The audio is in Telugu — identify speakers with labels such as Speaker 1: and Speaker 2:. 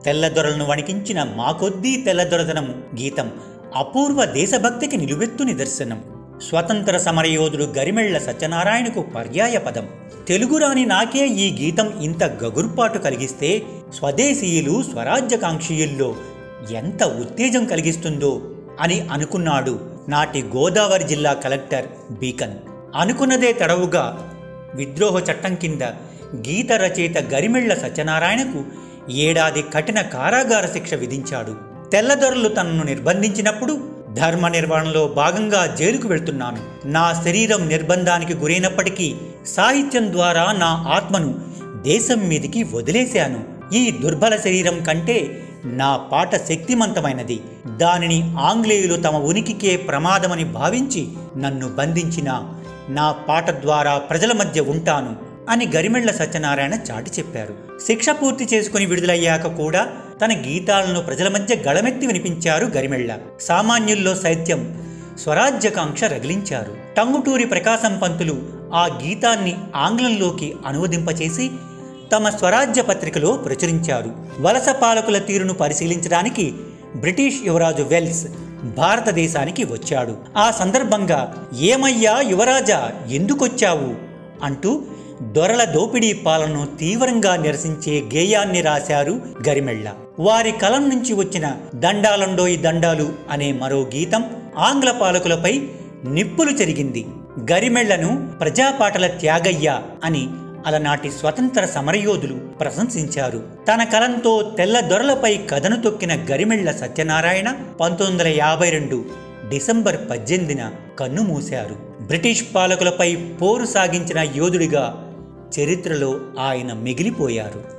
Speaker 1: తెల్లదొరలను వణికించిన మాకొద్దీ తెల్లదొరదనం గీతం అపూర్వ దేశభక్తికి నిలువెత్తు నిదర్శనం స్వతంత్ర సమరయోధుడు గరిమెళ్ల సత్యనారాయణకు పర్యాయ పదం తెలుగు రాని నాకే ఈ గీతం ఇంత గగుర్పాటు కలిగిస్తే స్వదేశీయులు స్వరాజ్యకాంక్షీయుల్లో ఎంత ఉత్తేజం కలిగిస్తుందో అని అనుకున్నాడు నాటి గోదావరి జిల్లా కలెక్టర్ బీకన్ అనుకున్నదే తడవుగా విద్రోహ చట్టం కింద గీత రచయిత గరిమెళ్ల సత్యనారాయణకు ఏడాది కఠిన కారాగార శిక్ష విధించాడు తెల్లదొరలు తనను నిర్బంధించినప్పుడు ధర్మ నిర్వహణలో భాగంగా జైలుకు వెళ్తున్నాను నా శరీరం నిర్బంధానికి గురైనప్పటికీ సాహిత్యం ద్వారా నా ఆత్మను దేశం మీదికి వదిలేశాను ఈ దుర్బల శరీరం కంటే నా పాట శక్తిమంతమైనది దానిని ఆంగ్లేయులు తమ ఉనికికే ప్రమాదమని భావించి నన్ను బంధించిన నా పాట ద్వారా ప్రజల మధ్య ఉంటాను అని గరిమెళ్ల సత్యనారాయణ చాటి చెప్పారు శిక్ష పూర్తి చేసుకుని విడుదలయ్యాక కూడా తన గీతాలను ప్రజల మధ్య గళమెత్తి వినిపించారు గరిమెళ్ల సామాన్యుల్లో సైత్యం స్వరాజ్యకాంక్ష రగిలించారు టంగుటూరి ప్రకాశం పంతులు ఆ గీతాన్ని ఆంగ్లంలోకి అనువదింపచేసి తమ స్వరాజ్య పత్రికలో ప్రచురించారు వలస పాలకుల తీరును పరిశీలించడానికి బ్రిటిష్ యువరాజు వెల్స్ భారతదేశానికి వచ్చాడు ఆ సందర్భంగా ఏమయ్యా యువరాజా ఎందుకొచ్చావు అంటూ దొరల దోపిడీ పాలనను తీవ్రంగా నిరసించే గేయాన్ని రాశారు గరిమెళ్ళ వారి కలం నుంచి వచ్చిన దండాలండోయి దండాలు అనే మరో గీతం ఆంగ్ల పాలకులపై నిప్పులు చెరిగింది గరిమెళ్లను ప్రజాపాటల త్యాగయ్య అని అలనాటి స్వతంత్ర సమరయోధులు ప్రశంసించారు తన కలంతో తెల్ల దొరలపై కథను తొక్కిన గరిమెళ్ల సత్యనారాయణ పంతొమ్మిది వందల యాభై రెండు డిసెంబర్ పద్దెనిమిదిన కన్నుమూశారు బ్రిటిష్ పాలకులపై పోరు సాగించిన యోధుడిగా చరిత్రలో ఆయన మిగిలిపోయారు